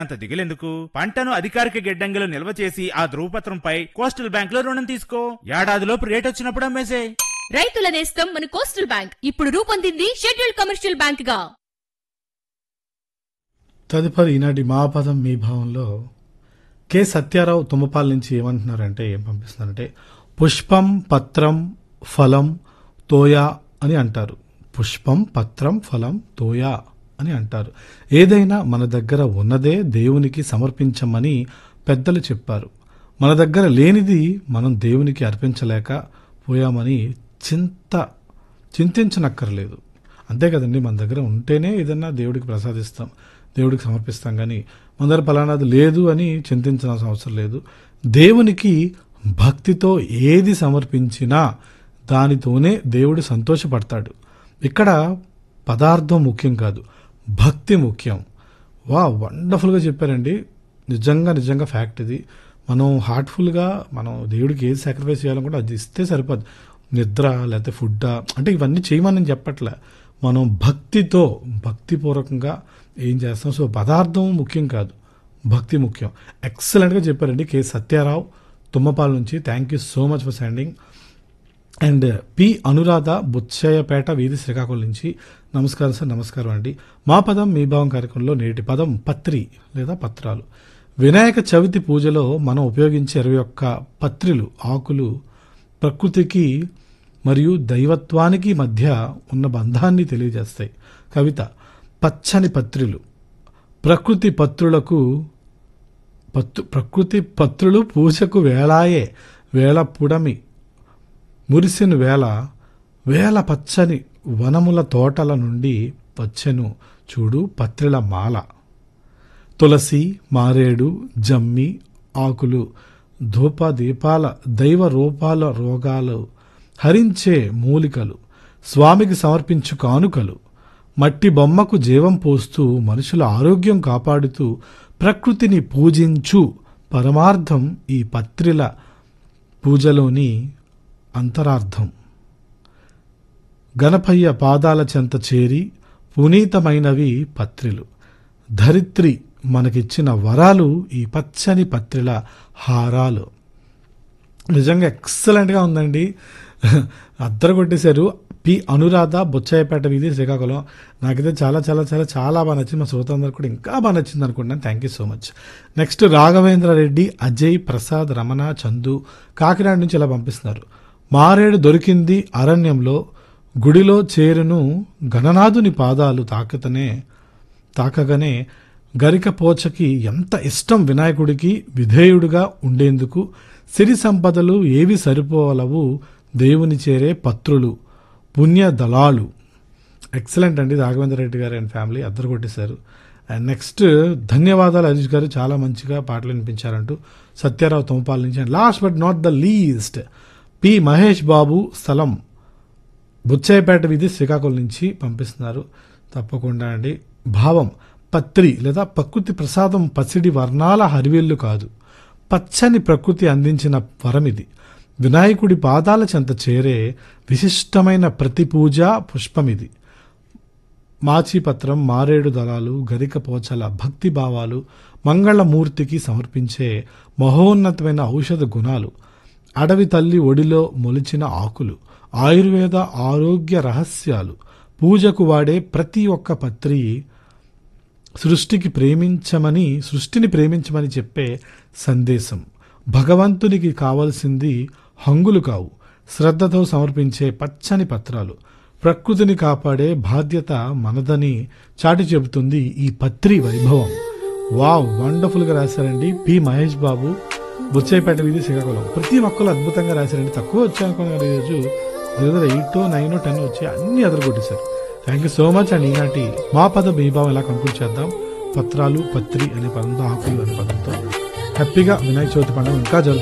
అంత దిగులెందుకు పంటను అధికారిక గిడ్డంగిలో నిల్వ చేసి ఆ ధృవపత్రంపై కోస్టల్ బ్యాంక్ లో రుణం తీసుకో ఏడాదిలోపు రేట్ వచ్చినప్పుడు అమ్మేసే రైతుల నేస్తం మన కోస్టల్ బ్యాంక్ ఇప్పుడు రూపొందింది షెడ్యూల్డ్ కమర్షియల్ బ్యాంక్ గా తదుపరి ఈనాటి మా పదం మీ భావంలో కె సత్యారావు తుమ్మపాల నుంచి ఏమంటున్నారంటే ఏం పంపిస్తున్నారంటే పుష్పం పత్రం ఫలం తోయా అని అంటారు పుష్పం పత్రం ఫలం తోయా అని అంటారు ఏదైనా మన దగ్గర ఉన్నదే దేవునికి సమర్పించమని పెద్దలు చెప్పారు మన దగ్గర లేనిది మనం దేవునికి అర్పించలేక పోయామని చింత చింతించనక్కర్లేదు అంతే కదండి మన దగ్గర ఉంటేనే ఏదన్నా దేవుడికి ప్రసాదిస్తాం దేవుడికి సమర్పిస్తాం కానీ మన దగ్గర ఫలానాది లేదు అని చింతించాల్సిన అవసరం లేదు దేవునికి భక్తితో ఏది సమర్పించినా దానితోనే దేవుడు సంతోషపడతాడు ఇక్కడ పదార్థం ముఖ్యం కాదు భక్తి ముఖ్యం వా వండర్ఫుల్గా చెప్పారండి నిజంగా నిజంగా ఫ్యాక్ట్ ఇది మనం హార్ట్ఫుల్గా మనం దేవుడికి ఏది సాక్రిఫైస్ చేయాలనుకుంటే అది ఇస్తే సరిపోదు నిద్ర లేకపోతే ఫుడ్ అంటే ఇవన్నీ చేయమని నేను చెప్పట్లే మనం భక్తితో భక్తిపూర్వకంగా ఏం చేస్తాం సో పదార్థం ముఖ్యం కాదు భక్తి ముఖ్యం ఎక్సలెంట్గా చెప్పారండి కె సత్యారావు తుమ్మపాల నుంచి thank you so much for sending and P Anuradha Buchchayyapeta వీధి శ్రీకాకుళం నుంచి నమస్కారం సార్ నమస్కారం అండి మా పదం మీ భావం కార్యక్రమంలో నేటి పదం పత్రి లేదా పత్రాలు వినాయక చవితి పూజలో మనం ఉపయోగించే ఇరవై ఒక్క పత్రిలు ఆకులు ప్రకృతికి మరియు దైవత్వానికి మధ్య ఉన్న బంధాన్ని తెలియజేస్తాయి కవిత పచ్చని పత్రిలు ప్రకృతి పత్రులకు పత్తు ప్రకృతి పత్రులు పూజకు వేళాయే వేళ పుడమి మురిసిన వేళ వేల పచ్చని వనముల తోటల నుండి వచ్చెను చూడు పత్రిల మాల తులసి మారేడు జమ్మి ఆకులు ధూప దీపాల దైవ రూపాల రోగాలు హరించే మూలికలు స్వామికి సమర్పించు కానుకలు మట్టి బొమ్మకు జీవం పోస్తూ మనుషుల ఆరోగ్యం కాపాడుతూ ప్రకృతిని పూజించు పరమార్థం ఈ పత్రిల పూజలోని అంతరార్థం గణపయ్య పాదాల చెంత చేరి పునీతమైనవి పత్రిలు ధరిత్రి మనకిచ్చిన వరాలు ఈ పచ్చని పత్రిల హారాలు నిజంగా ఎక్సలెంట్గా ఉందండి అద్దరు కొట్టేశారు పి అనురాధ బొచ్చాయపేట వీధి శ్రీకాకుళం నాకైతే చాలా చాలా చాలా చాలా బాగా నచ్చింది మా శ్రోతందరూ కూడా ఇంకా బాగా నచ్చింది అనుకుంటున్నాను thank you so much next Raghavendra Reddy Ajay Prasad Ramana Chandu Kakinada నుంచి ఇలా పంపిస్తున్నారు మారేడు దొరికింది అరణ్యంలో గుడిలో చేరును గణనాథుని పాదాలు తాకతనే తాకగానే గరిక పోచకి ఎంత ఇష్టం వినాయకుడికి విధేయుడుగా ఉండేందుకు సిరి సంపదలు ఏవి సరిపోవలవు దేవుని చేరే పత్రులు పుణ్య దళాలు ఎక్సలెంట్ అండి రాఘవేంద్ర రెడ్డి గారు అండ్ ఫ్యామిలీ అద్దరు కొట్టేశారు అండ్ నెక్స్ట్ ధన్యవాదాలు హరీష్ గారు చాలా మంచిగా పాటలు వినిపించారంటూ సత్యారావు తొంపాల నుంచి and last but not the least P Mahesh Babu స్థలం బుచ్చాయిపేట వీధి శ్రీకాకుళం నుంచి పంపిస్తున్నారు తప్పకుండా అండి భావం పత్రి లేదా ప్రకృతి ప్రసాదం పసిడి వర్ణాల హరివేళ్ళు కాదు పచ్చని ప్రకృతి అందించిన వరమిది వినాయకుడి పాదాల చెంత చేరే విశిష్టమైన ప్రతి పూజ పుష్పమిది మాచిపత్రం మారేడు దళాలు గరిక పోచల భక్తి భావాలు మంగళమూర్తికి సమర్పించే మహోన్నతమైన ఔషధ గుణాలు అడవి తల్లి ఒడిలో మొలిచిన ఆకులు ఆయుర్వేద ఆరోగ్య రహస్యాలు పూజకు వాడే ప్రతి ఒక్క పత్రి సృష్టికి ప్రేమించమని సృష్టిని ప్రేమించమని చెప్పే సందేశం భగవంతునికి కావలసింది హంగులు కావు శ్రద్ధతో సమర్పించే పచ్చని పత్రాలు ప్రకృతిని కాపాడే బాధ్యత మనదని చాటి చెబుతుంది ఈ పత్రి వైభవం వావ్ వండర్ఫుల్గా రాశారండి పి మహేష్ బాబు బుచ్చైపేట వీధి శ్రీకాకుళం ప్రతి ఒక్కరు అద్భుతంగా రాశారండి తక్కువ వచ్చాయనుకున్నారు ఈరోజు దగ్గర ఎయిట్ నైన్ టెన్ వచ్చి అన్ని అదరగొట్టేశారు thank you so much and ఈనాటి మా పద బీభావం ఎలా కంక్లూడ్ చేద్దాం పత్రాలు పత్రి అనే పదంతో ఆకులు అనే పదంతో హ్యాపీగా వినాయక చవితి పండుగ ఇంకా జరుపు